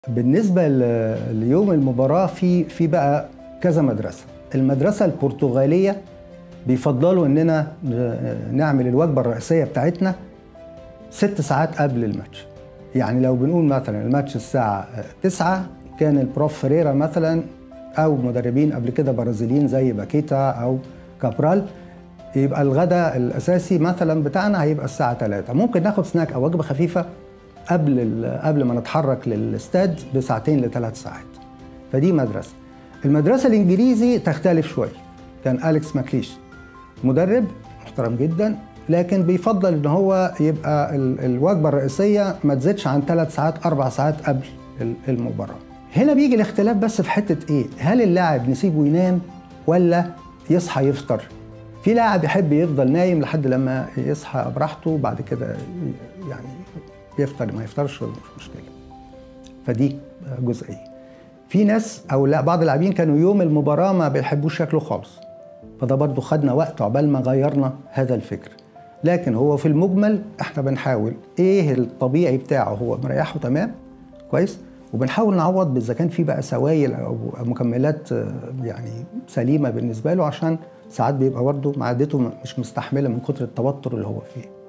بالنسبة ل- ليوم المباراة في في بقى كذا مدرسة المدرسة البرتغالية بيفضلوا اننا ن- نعمل الوجبة الرئيسية بتاعتنا ست ساعات قبل الماتش يعني لو بنقول مثلا الماتش الساعة تسعة كان البروف فريرا مثلا أو مدربين قبل كده برازيليين زي باكيتا أو كابرال يبقى الغداء الأساسي مثلا بتاعنا هيبقى الساعة 3 ممكن ناخد سناك أو وجبة خفيفة قبل ال- قبل ما نتحرك للاستاد بساعتين لثلاث ساعات فدي مدرسة المدرسة الإنجليزي تختلف شوية كان أليكس ماكليش مدرب محترم جدا لكن بيفضل ان هو يبقى ال- الوجبه الرئيسيه ما تزيدش عن ثلاث ساعات اربع ساعات قبل ال- المباراه. هنا بيجي الاختلاف بس في حته ايه؟ هل اللاعب نسيبه ينام ولا يصحى يفطر؟ في لاعب يحب يفضل نايم لحد لما يصحى براحته وبعد كده ي- يعني يفطر ما يفطرش مش مشكله. فدي جزئيه. في ناس او لا بعض اللاعبين كانوا يوم المباراه ما بيحبوش ياكلوا خالص. فده برضو خدنا وقت عقبال ما غيرنا هذا الفكر لكن هو في المجمل احنا بنحاول ايه الطبيعي بتاعه هو مريحه تمام كويس وبنحاول نعوض اذا كان في بقى سوائل او مكملات آه، يعني سليمه بالنسبه له عشان ساعات بيبقى برضه معدته مش مستحمله من كتر التوتر اللي هو فيه